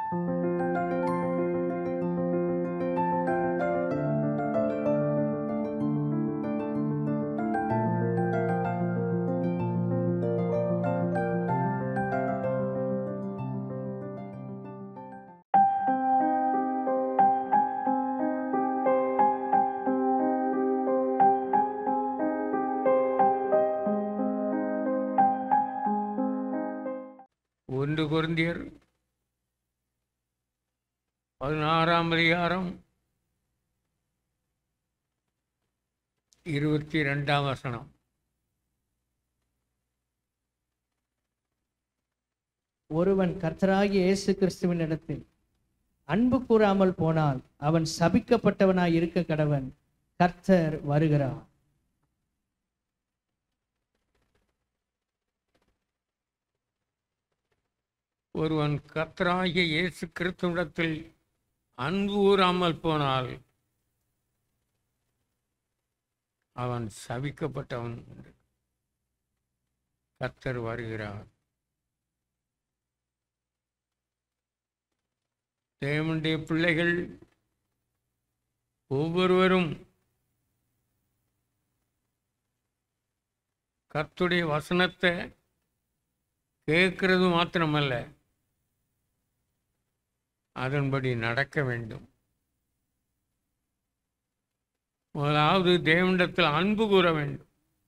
ஒன்று குருந்தியர் பதினாறாம் அதிகாரம் இருபத்தி ரெண்டாம் வசனம் ஒருவன் கர்த்தராகிய இயேசு கிறிஸ்துவின் இடத்தில் அன்பு கூறாமல் போனால் அவன் சபிக்கப்பட்டவனாய் இருக்க கடவன் கர்த்தர் வருகிறார் ஒருவன் கர்த்தராகிய இயேசு கிறிஸ்துவிடத்தில் அன்பு கூறாமல் போனால் அவன் சபிக்கப்பட்டவன் என்று கர்த்தர் வருகிறார் தேவனுடைய பிள்ளைகள் ஒவ்வொருவரும் கர்த்துடைய வசனத்தை கேட்கறது மாத்திரமல்ல அதன்படி நடக்க வேண்டும் முதலாவது தேவனிடத்தில் அன்பு கூற வேண்டும்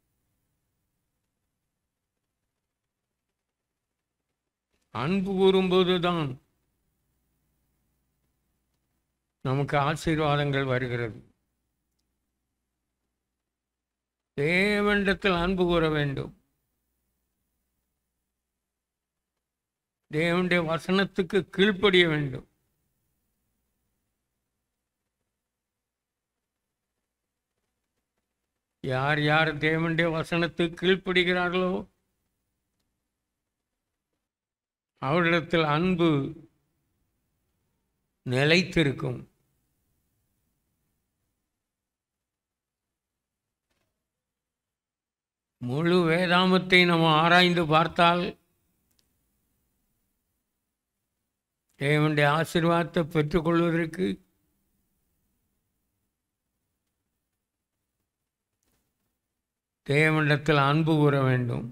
அன்பு கூறும்போது தான் நமக்கு ஆசீர்வாதங்கள் வருகிறது தேவனிடத்தில் அன்பு கூற வேண்டும் தேவனுடைய வசனத்துக்கு கீழ்ப்படிய வேண்டும் யார் யார் தேவனுடைய வசனத்துக்கு கீழ்ப்படுகிறார்களோ அவரிடத்தில் அன்பு நிலைத்திருக்கும் முழு வேதாமத்தை நம்ம ஆராய்ந்து பார்த்தால் தேவனுடைய ஆசீர்வாதத்தை பெற்றுக்கொள்வதற்கு தேவனிடத்தில் அன்பு கூற வேண்டும்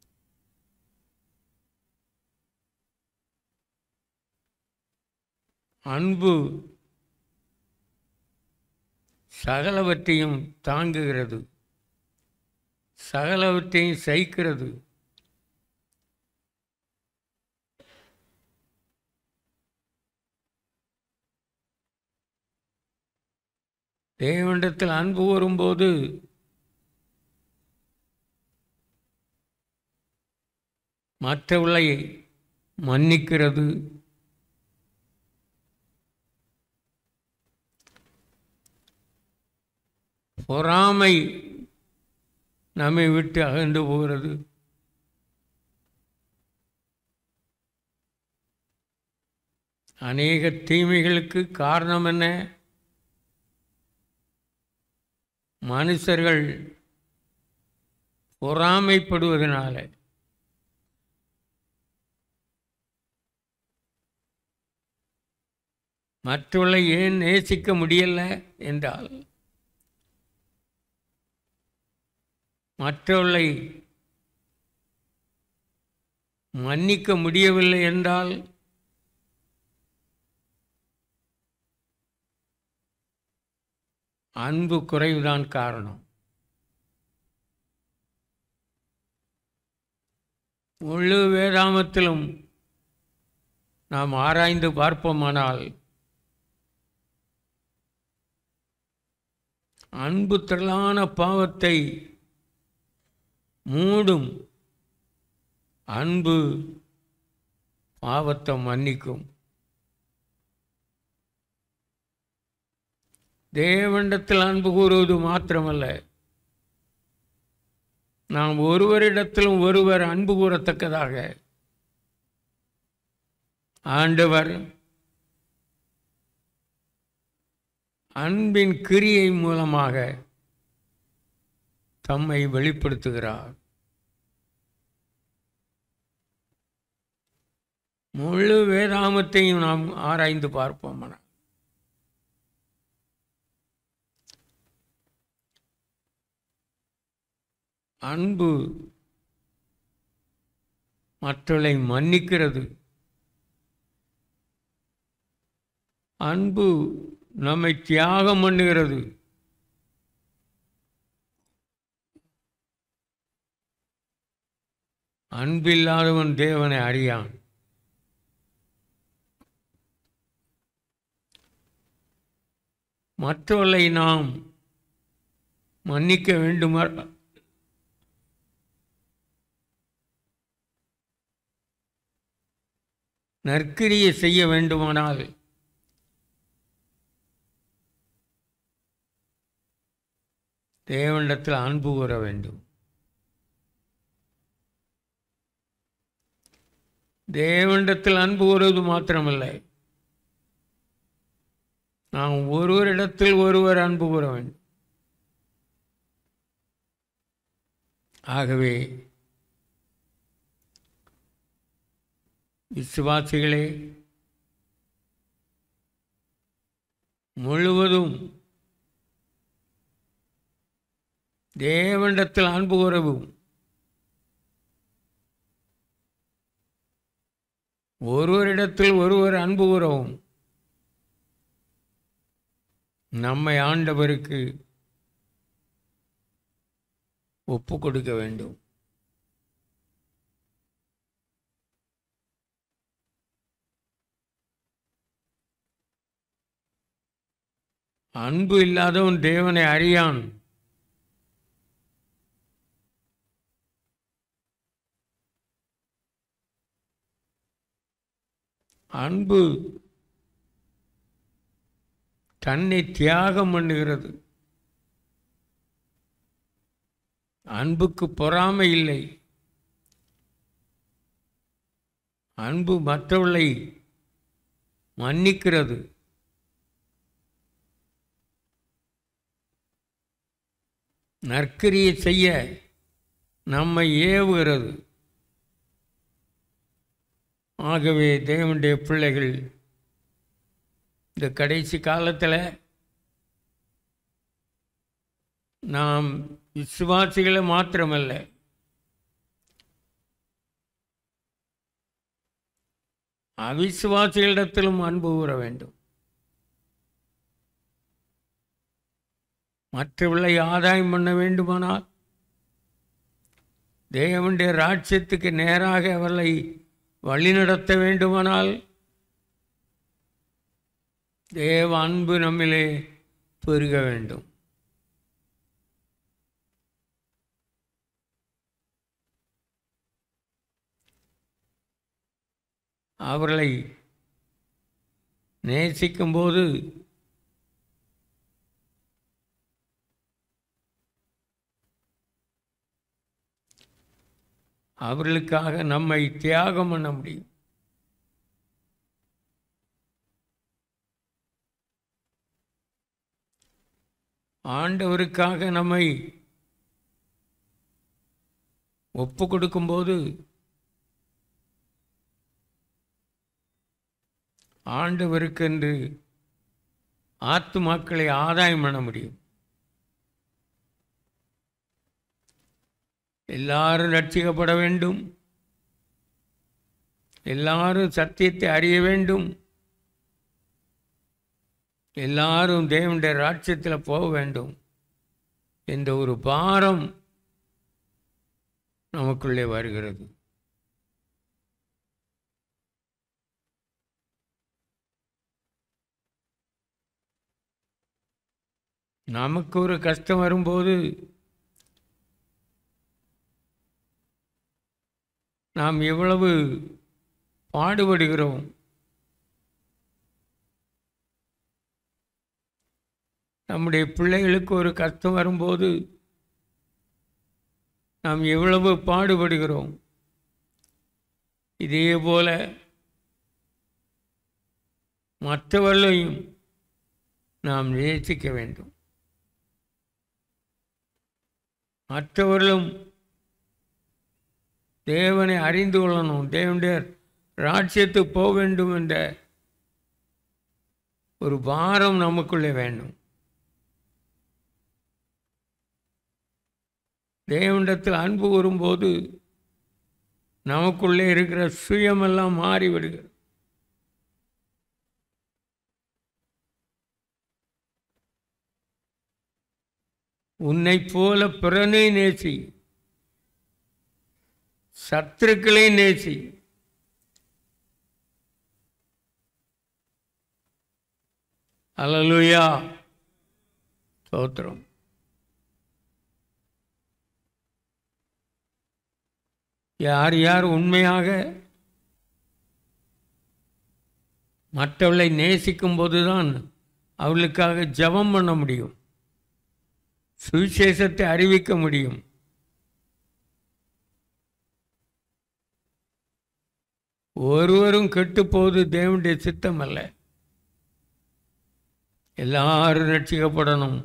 அன்பு சகலவற்றையும் தாங்குகிறது சகலவற்றையும் சகிக்கிறது தேவனிடத்தில் அன்பு வரும்போது மற்றவர்களை மன்னிக்கிறது பொறாமை நம்மை விட்டு அகன்று போகிறது அநேக தீமைகளுக்கு காரணம் என்ன மனுஷர்கள் பொறாமைப்படுவதனால மற்றவர்களை ஏன் நேசிக்க முடியல என்றால் மற்றவர்களை மன்னிக்க முடியவில்லை என்றால் அன்பு குறைவுதான் காரணம் முழு வேதாமத்திலும் நாம் ஆராய்ந்து பார்ப்போமானால் அன்பு திரளான பாவத்தை மூடும் அன்பு பாவத்தை மன்னிக்கும் தேவனிடத்தில் அன்பு கூறுவது மாத்திரமல்ல நாம் ஒருவரிடத்திலும் ஒருவர் அன்பு கூறத்தக்கதாக ஆண்டவர் அன்பின் கிரியை மூலமாக தம்மை வெளிப்படுத்துகிறார் முழு வேதாமத்தையும் நாம் ஆராய்ந்து பார்ப்போம் அன்பு மற்றவர்களை மன்னிக்கிறது அன்பு நம்மை தியாகம் பண்ணுகிறது அன்பில்லாதவன் தேவனை அறியான் மற்றவர்களை நாம் மன்னிக்க வேண்டுமா நற்கிரியை செய்ய வேண்டுமானால் தேவனிடத்தில் அன்பு கூற வேண்டும் தேவனிடத்தில் அன்பு கூறுவது மாத்திரமல்ல நாம் ஒருவரிடத்தில் ஒருவர் அன்பு கூற வேண்டும் ஆகவே விசுவாசிகளே முழுவதும் தேவனிடத்தில் அன்பு கூறவும் ஒருவரிடத்தில் ஒருவர் அன்பு கூறவும் நம்மை ஆண்டவருக்கு ஒப்பு கொடுக்க வேண்டும் அன்பு இல்லாதவன் தேவனை அறியான் அன்பு தன்னை தியாகம் பண்ணுகிறது அன்புக்கு பொறாமை இல்லை அன்பு மற்றவர்களை மன்னிக்கிறது நற்கரியை செய்ய நம்மை ஏவுகிறது ஆகவே தேவனுடைய பிள்ளைகள் இந்த கடைசி காலத்தில் நாம் விசுவாசிகளை மாத்திரமல்ல அவிசுவாசிகளிடத்திலும் அன்பு கூற வேண்டும் மற்றவர்களை ஆதாயம் பண்ண வேண்டுமானால் தேவனுடைய ராட்சியத்துக்கு நேராக அவர்களை வழிநடத்த வேண்டுமானால் தேவ அன்பு நம்மிலே பெருக வேண்டும் அவர்களை நேசிக்கும்போது அவர்களுக்காக நம்மை தியாகம் பண்ண முடியும் ஆண்டவருக்காக நம்மை ஒப்பு கொடுக்கும்போது ஆண்டவருக்கென்று ஆத்துமாக்களை ஆதாயம் பண்ண முடியும் எல்லாரும் ரட்சிக்கப்பட வேண்டும் எல்லாரும் சத்தியத்தை அறிய வேண்டும் எல்லாரும் தேவனுடைய ராட்சியத்தில் போக வேண்டும் என்ற ஒரு பாரம் நமக்குள்ளே வருகிறது நமக்கு ஒரு கஷ்டம் வரும்போது நாம் எவ்வளவு பாடுபடுகிறோம் நம்முடைய பிள்ளைகளுக்கு ஒரு கஷ்டம் வரும்போது நாம் எவ்வளவு பாடுபடுகிறோம் இதே போல மற்றவர்களையும் நாம் நேசிக்க வேண்டும் மற்றவர்களும் தேவனை அறிந்து கொள்ளணும் தேவனுடைய ராஜ்யத்துக்கு போக வேண்டும் என்ற ஒரு பாரம் நமக்குள்ளே வேண்டும் தேவனிடத்தில் அன்பு வரும்போது நமக்குள்ளே இருக்கிற சுயமெல்லாம் மாறி விடுகிறது உன்னைப் போல பிறனை நேசி சத்துருக்களை நேசி அல்லலுயா ஸ்தோத்திரம் யார் யார் உண்மையாக மற்றவர்களை நேசிக்கும் போதுதான் அவர்களுக்காக ஜெபம் பண்ண முடியும் சுவிசேஷத்தை அறிவிக்க முடியும் ஒருவரும் கெட்டுப்போவது தேவனுடைய சித்தம் அல்ல எல்லாரும் ரட்சிக்கப்படணும்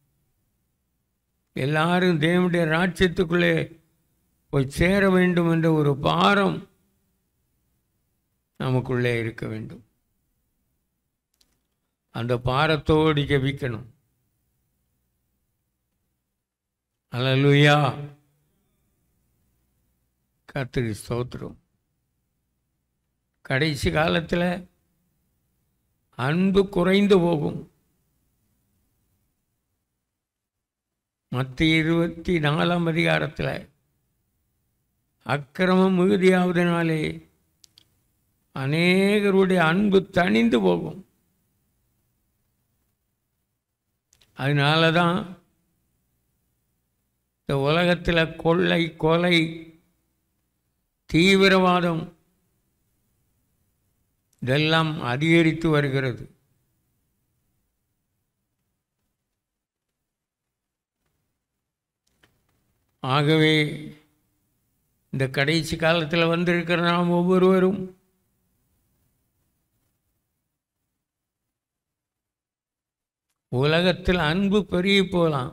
எல்லாரும் தேவனுடைய ராஜ்யத்துக்குள்ளே போய் சேர வேண்டும் என்ற ஒரு பாரம் நமக்குள்ளே இருக்க வேண்டும் அந்த பாரத்தோடு ஜெபிக்கணும் அல்லேலூயா கத்திரி ஸ்தோத்திரம் கடைசி காலத்தில் அன்பு குறைந்து போகும் மத்திய இருபத்தி நாலாம் அதிகாரத்தில் அக்கிரமம் மிகுதியாவதனாலே அநேகருடைய அன்பு தணிந்து போகும் அதனால தான் இந்த உலகத்தில் கொள்ளை கொலை தீவிரவாதம் இதெல்லாம் அதிகரித்து வருகிறது ஆகவே இந்த கடைசி காலத்தில் வந்திருக்கிற நாம் ஒவ்வொருவரும் உலகத்தில் அன்பு பெருகி போகலாம்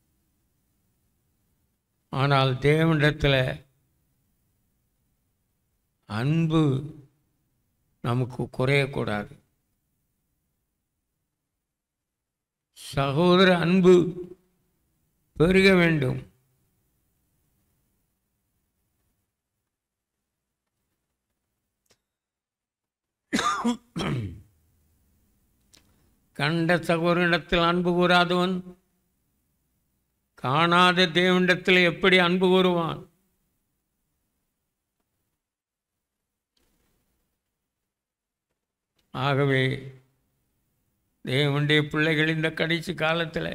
ஆனால் தேவனிடத்தில் அன்பு நமக்கு குறையக்கூடாது சகோதர அன்பு பெருக வேண்டும் கண்ட சகோதரனிடத்தில் அன்பு கூறாதவன் காணாத தேவனிடத்தில் எப்படி அன்பு கூறுவான் ஆகவே தேவனுடைய பிள்ளைகள் இந்த கடைசி காலத்தில்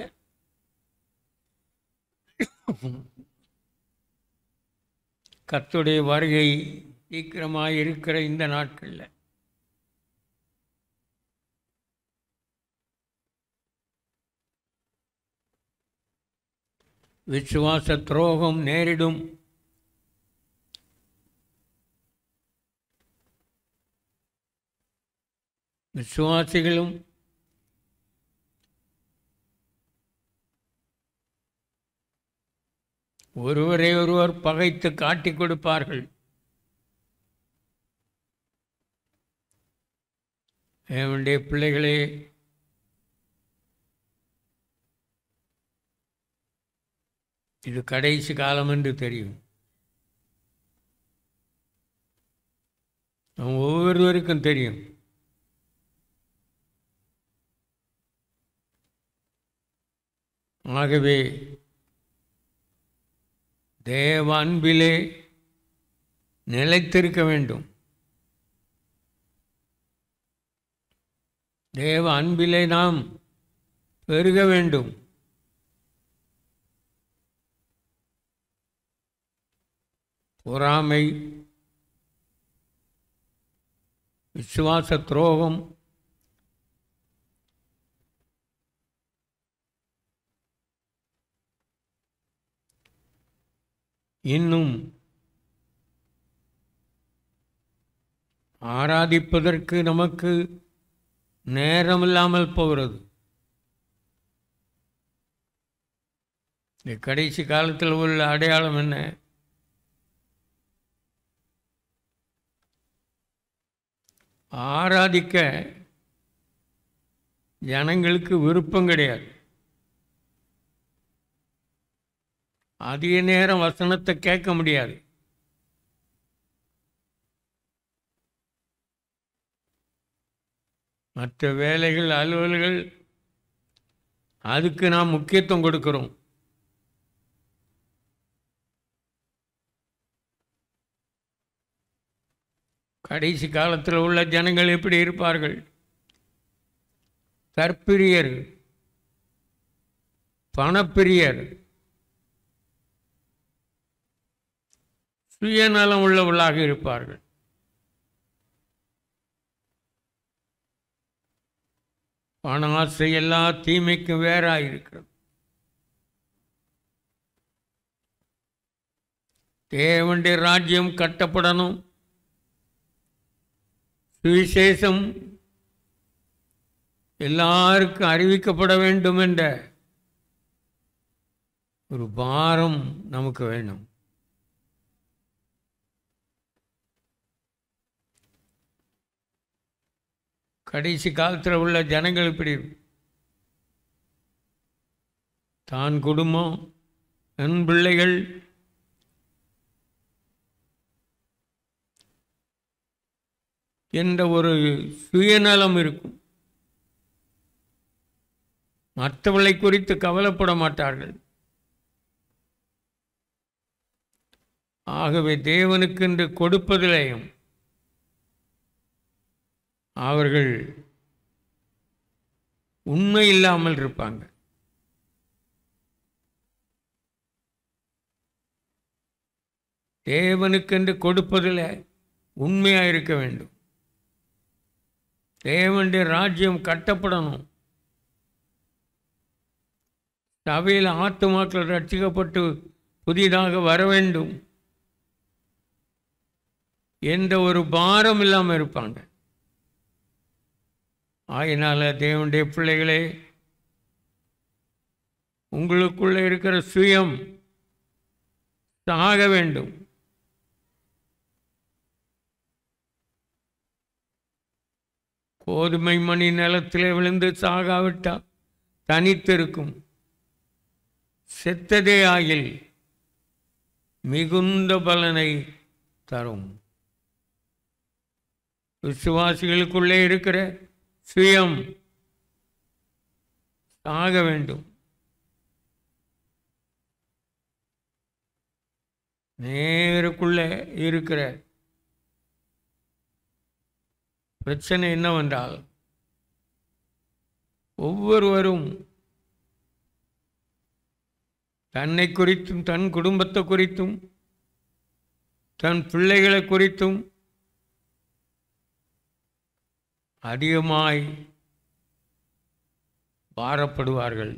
கர்த்தருடைய வருகை சீக்கிரமாக இருக்கிற இந்த நாட்களில் விசுவாச துரோகம் நேரிடும் விசுவாசிகளும் ஒருவரை ஒருவர் பகைத்து காட்டிக் கொடுப்பார்கள் என்னுடைய பிள்ளைகளே இது கடைசி காலம் என்று தெரியும் நம்ம ஒவ்வொருவருக்கும் தெரியும் ஆகவே தேவ அன்பிலே நிலைத்திருக்க வேண்டும் தேவ அன்பிலே நாம் பெருக வேண்டும் பொறாமை விசுவாச துரோகம் இன்னும் ஆராதிப்பதற்கு நமக்கு நேரமில்லாமல் போகிறது இந்த கடைசி காலத்தில் உள்ள அடையாளம் என்ன ஆராதிக்க ஜனங்களுக்கு விருப்பம் கிடையாது அதிக நேரம் வசனத்தை கேட்க முடியாது மற்ற வேலைகள் அலுவல்கள் அதுக்கு நாம் முக்கியத்துவம் கொடுக்கிறோம் கடைசி காலத்தில் உள்ள ஜனங்கள் எப்படி இருப்பார்கள் தற்பிரியர் பணப்பிரியர் சுயநலம் உள்ளவர்களாக இருப்பார்கள் பண ஆசை எல்லா தீமைக்கும் வேறாக இருக்கிறது தேவனுடைய ராஜ்யம் கட்டப்படணும் சுவிசேஷம் எல்லாருக்கும் அறிவிக்கப்பட வேண்டும் என்ற ஒரு பாரம் நமக்கு வேணும் கடைசி காலத்தில் உள்ள ஜனங்கள் இப்படி தான் குடும்பம் என் பிள்ளைகள் என்ற ஒரு சுயநலம் இருக்கும் மற்றவர்களை குறித்து கவலைப்பட மாட்டார்கள் ஆகவே தேவனுக்கென்று கொடுப்பதிலேயும் அவர்கள் உண்மை இல்லாமல் இருப்பாங்க தேவனுக்கென்று கொடுப்பதில் உண்மையாக இருக்க வேண்டும் தேவனுடைய ராஜ்யம் கட்டப்படணும் சபையில் ஆத்துமாக்கள் ரட்சிக்கப்பட்டு புதிதாக வர வேண்டும் என்ற ஒரு பாரம் இல்லாமல் இருப்பாங்க ஆயினால தேவனுடைய பிள்ளைகளே உங்களுக்குள்ள இருக்கிற சுயம் சாக வேண்டும் கோதுமை மணி நிலத்திலே விழுந்து சாகாவிட்டால் தனித்திருக்கும் செத்ததே ஆகில் மிகுந்த பலனை தரும் விசுவாசிகளுக்குள்ளே இருக்கிற சுயம் சாக வேண்டும் நேருக்குள்ளே இருக்கிற பிரச்சனை என்னவென்றால் ஒவ்வொருவரும் தன்னை குறித்தும் தன் குடும்பத்தை குறித்தும் தன் பிள்ளைகளை குறித்தும் அதிகமாய் பாரப்படுவார்கள்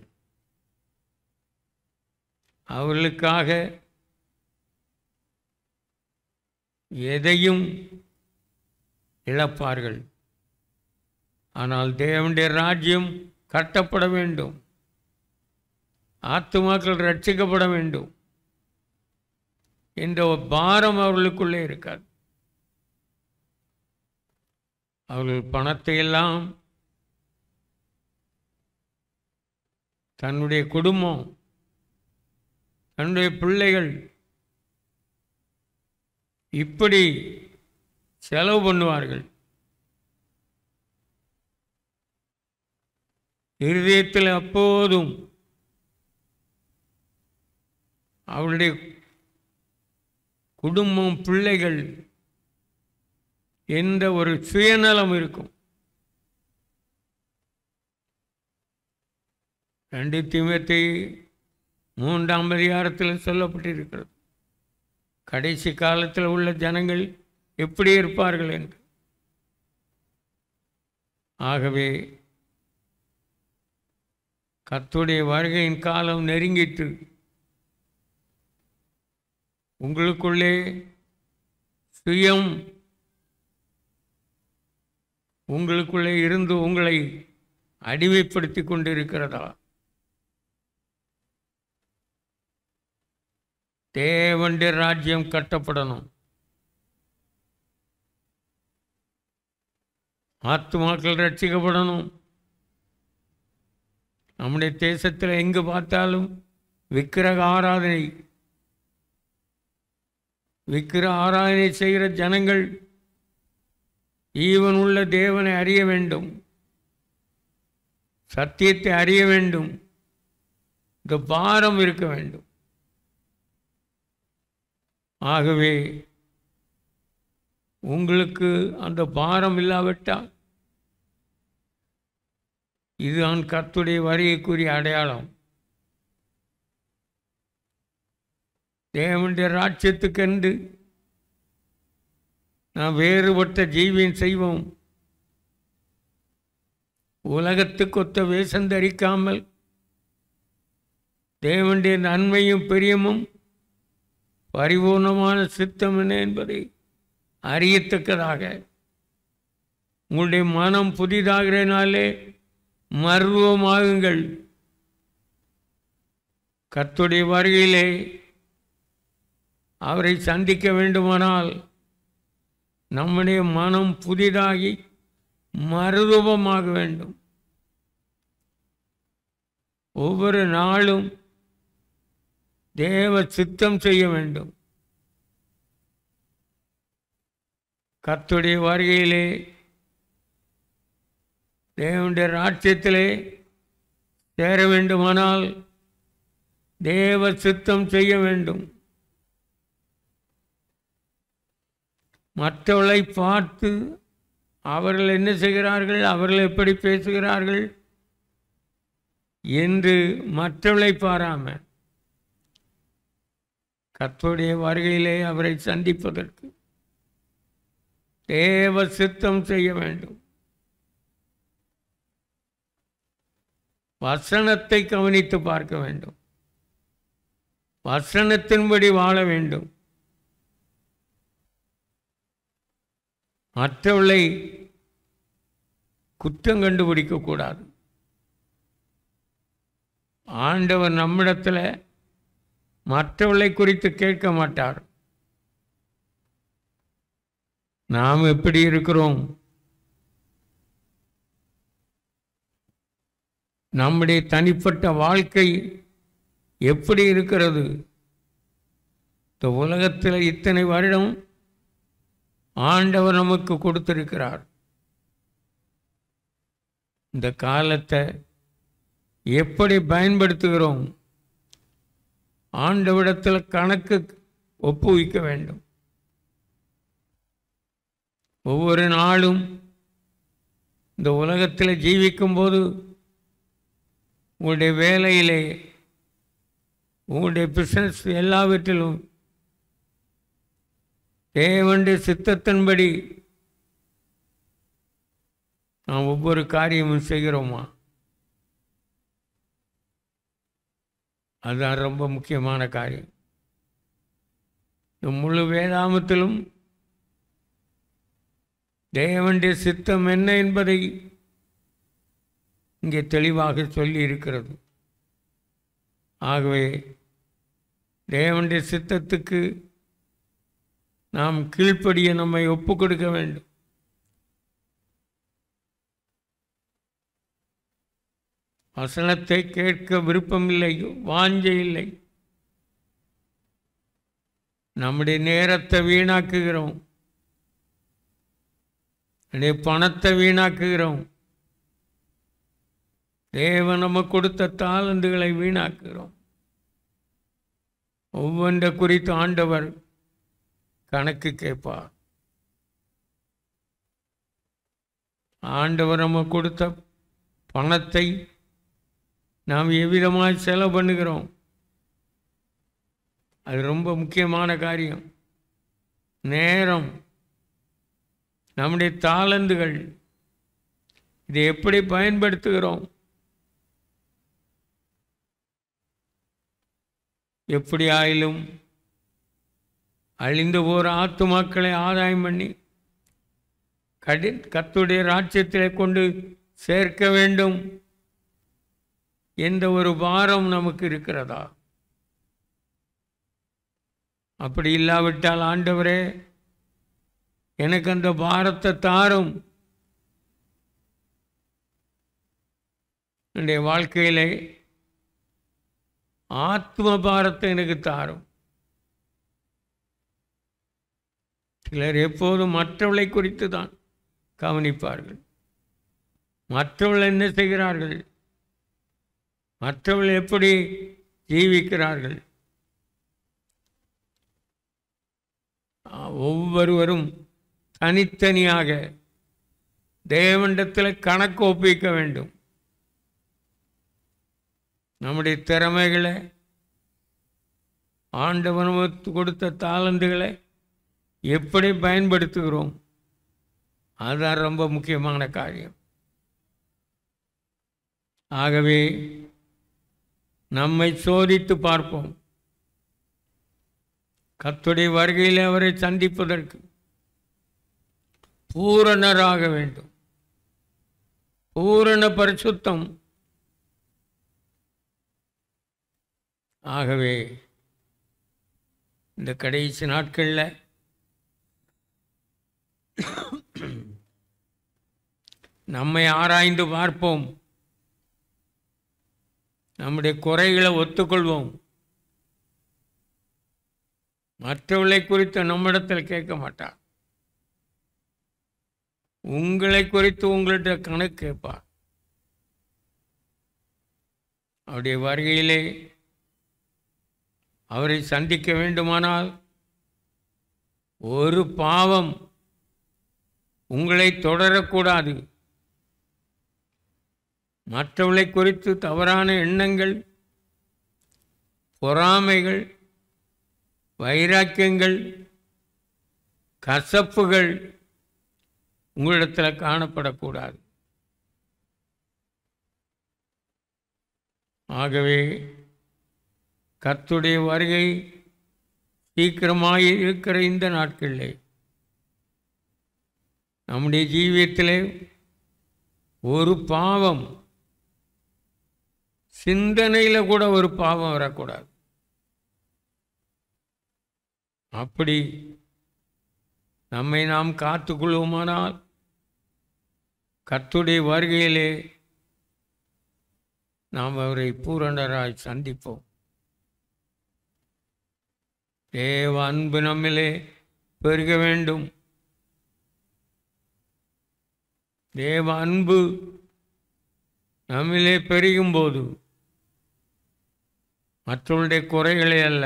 அவர்களுக்காக எதையும் இழப்பார்கள் ஆனால் தேவனுடைய ராஜ்யம் கட்டப்பட வேண்டும் ஆத்துமாக்கள் ரட்சிக்கப்பட வேண்டும் என்ற ஒரு பாரம் அவர்களுக்குள்ளே இருக்காது அவர்கள் பணத்தை எல்லாம் தன்னுடைய குடும்பம் தன்னுடைய பிள்ளைகள் இப்படி செலவு பண்ணுவார்கள் இருதயத்தில் அப்போதும் அவளுடைய குடும்பம் பிள்ளைகள் என்ற ஒரு சுயநலம் இருக்கும் ரெண்டு திமத்தை மூன்றாம் அதிகாரத்தில் சொல்லப்பட்டிருக்கிறது கடைசி காலத்தில் உள்ள ஜனங்கள் எப்படி இருப்பார்கள் என்று ஆகவே கர்த்தருடைய வருகையின் காலம் நெருங்கிட்டு உங்களுக்குள்ளே சுயம் உங்களுக்குள்ளே இருந்து உங்களை அடிமைப்படுத்தி கொண்டிருக்கிறதா தேவனுடைய ராஜ்யம் கட்டப்படணும் ஆத்துமாக்கள் ரட்சிக்கப்படணும் நம்முடைய தேசத்தில் எங்கு பார்த்தாலும் விக்கிரக ஆராதனை விக்கிர ஆராதனை செய்கிற ஜனங்கள் ஈவன் உள்ள தேவனை அறிய வேண்டும் சத்தியத்தை அறிய வேண்டும் இந்த பாரம் இருக்க வேண்டும் ஆகவே உங்களுக்கு அந்த பாரம் இல்லாவிட்டால் இதுதான் கர்த்துடைய வரிக்குரிய அடையாளம் தேவனுடைய ராட்சியத்துக்கென்று நாம் வேறுபட்ட ஜீவியம் செய்வோம் உலகத்துக்கொத்த வேஷம் தரிக்காமல் தேவனுடைய நன்மையும் பிரியமும் பரிபூர்ணமான சித்தம் என்ன என்பதை அறியத்தக்கதாக உங்களுடைய மனம் புதிதாகிறனாலே மர்வமாகுங்கள் கர்த்துடைய வருகையிலே அவரை சந்திக்க வேண்டுமானால் நம்முடைய மனம் புதிதாகி மறுரூபமாக வேண்டும் ஒவ்வொரு நாளும் தேவ சித்தம் செய்ய வேண்டும் கர்த்துடைய வருகையிலே தேவனுடைய ராட்சியத்திலே சேர வேண்டுமானால் தேவ சித்தம் செய்ய வேண்டும் மற்றவர்களை பார்த்து அவர்கள் என்ன செய்கிறார்கள் அவர்கள் எப்படி பேசுகிறார்கள் என்று மற்றவர்களை பாராம கர்த்தருடைய வருகையிலே அவரை சந்திப்பதற்கு தேவ சித்தம் செய்ய வேண்டும் வசனத்தை கவனித்து பார்க்க வேண்டும் வசனத்தின்படி வாழ வேண்டும் மற்றவர்களை குற்றம் கண்டுபிடிக்க கூடாது ஆண்டவர் நம்மிடத்தில் மற்றவர்களை குறித்து கேட்க மாட்டார் நாம் எப்படி இருக்கிறோம் நம்முடைய தனிப்பட்ட வாழ்க்கை எப்படி இருக்கிறது இந்த உலகத்தில் இத்தனை வருடம் ஆண்டவர் நமக்கு கொடுத்திருக்கிறார் இந்த காலத்தை எப்படி பயன்படுத்துகிறோம் ஆண்டவிடத்தில் கணக்கு ஒப்புவிக்க வேண்டும் ஒவ்வொரு நாளும் இந்த உலகத்தில் ஜீவிக்கும்போது உங்களுடைய வேலையிலே உங்களுடைய பிஸ்னஸ் எல்லாவற்றிலும் தேவனுடைய சித்தத்தின்படி நாம் ஒவ்வொரு காரியமும் செய்கிறோமா அதுதான் ரொம்ப முக்கியமான காரியம் இந்த முழு வேதாமத்திலும் தேவனுடைய சித்தம் என்ன என்பதை இங்கே தெளிவாக சொல்லி இருக்கிறது ஆகவே தேவனுடைய சித்தத்துக்கு நாம் கீழ்ப்படிய நம்மை ஒப்பு கொடுக்க வேண்டும் வசனத்தை கேட்க விருப்பமில்லை வாஞ்சை இல்லை நம்முடைய நேரத்தை வீணாக்குகிறோம் நம்முடைய பணத்தை வீணாக்குகிறோம் தேவன் நம்ம கொடுத்த தாளந்துகளை வீணாக்குகிறோம் ஒவ்வொன்றை குறித்து ஆண்டவர் கணக்கு கேட்பார் ஆண்டவர் நம்ம கொடுத்த பணத்தை நாம் எவ்விதமாய் செலவு பண்ணுகிறோம் அது ரொம்ப முக்கியமான காரியம் நேரம் நம்முடைய தாளந்துகள் இதை எப்படி பயன்படுத்துகிறோம் எப்படி ஆயிலும் அழிந்து போகிற ஆத்துமாக்களை ஆதாயம் பண்ணி கடி கத்துடைய ராஜ்யத்திலே கொண்டு சேர்க்க வேண்டும் என்ற ஒரு பாரம் நமக்கு இருக்கிறதா அப்படி இல்லாவிட்டால் ஆண்டவரே எனக்கு அந்த பாரத்தை தாரும் என்னுடைய வாழ்க்கையிலே ஆத்ம பாரத்தை எனக்கு தாரும் சிலர் எப்போதும் மற்றவளை குறித்து தான் கவனிப்பார்கள் மற்றவர்கள் என்ன செய்கிறார்கள் மற்றவர்கள் எப்படி ஜீவிக்கிறார்கள் ஆ, ஒவ்வொருவரும் தனித்தனியாக தேவனிடத்தில் கணக்கு ஒப்பிக்க வேண்டும் நம்முடைய திறமைகளை ஆண்டவன் நமக்கு கொடுத்த தாளந்துகளை எப்படி பயன்படுத்துகிறோம் அதுதான் ரொம்ப முக்கியமான காரியம் ஆகவே நம்மை சோதித்து பார்ப்போம் கர்த்தருடைய வருகையில் அவரை சந்திப்பதற்கு பூரணராக வேண்டும் பூரண பரிசுத்தம் ஆகவே இந்த கடைசி நாட்களில் நம்மை ஆராய்ந்து பார்ப்போம் நம்முடைய குறைகளை ஒத்துக்கொள்வோம் மற்றவர்களை குறித்து நம்மிடத்தில் கேட்க மாட்டார் உங்களை குறித்து உங்கள்கிட்ட கணக்கு கேட்பார் அவருடைய வருகையிலே அவரை சந்திக்க வேண்டுமானால் ஒரு பாவம் உங்களை தொடரக்கூடாது மற்றவர்களை குறித்து தவறான எண்ணங்கள் பொறாமைகள் வைராக்கியங்கள் கசப்புகள் உங்களிடத்தில் காணப்படக்கூடாது ஆகவே கர்த்தருடைய வருகை சீக்கிரமாக இருக்கிற இந்த நாட்களிலே நம்முடைய ஜீவியத்திலே ஒரு பாவம் சிந்தனையில் கூட ஒரு பாவம் வரக்கூடாது அப்படி நம்மை நாம் காத்துக்கொள்வோமானால் கர்த்தருடைய வருகையிலே நாம் அவரை பூரணராய் சந்திப்போம் தேவ அன்பு நம்மிலே பெருக வேண்டும் தேவ அன்பு நம்மிலே பெருகும்போது மற்றவருடைய குறைகளை அல்ல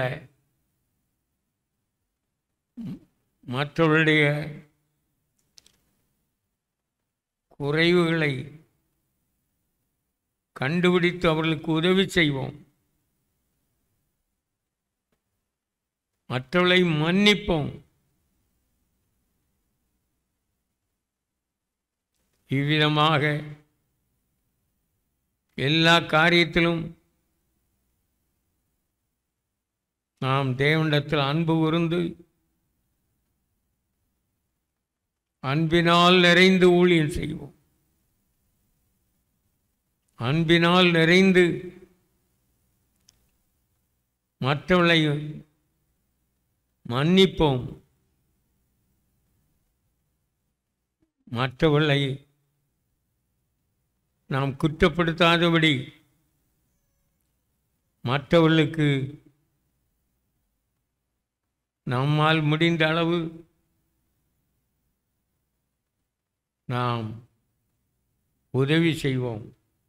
ம- மற்றவருடைய குறைவுகளை கண்டுபிடித்து அவர்களுக்கு உதவி செய்வோம் மற்றவர்களை மன்னிப்போம் இவ்விதமாக எல்லா காரியத்திலும் நாம் தேவனிடத்தில் அன்பு உருந்து அன்பினால் நிறைந்து ஊழியம் செய்வோம் அன்பினால் நிறைந்து மற்றவர்களை மன்னிப்போம் மற்றவர்களை நாம் குற்றப்படுத்தாதபடி மற்றவர்களுக்கு நம்மால் முடிந்த அளவு நாம் உதவி செய்வோம்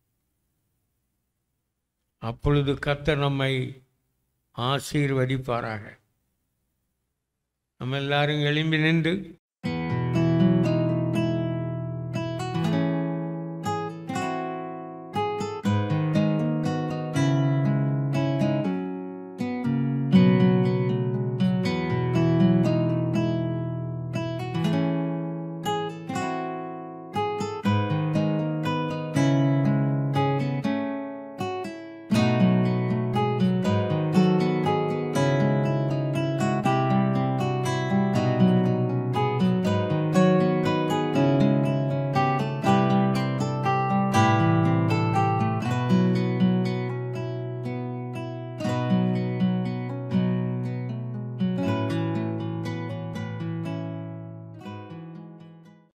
அப்பொழுது கர்த்தர் நம்மை ஆசீர்வதிப்பாராக நம்ம எல்லாரும் எழும்பி நின்று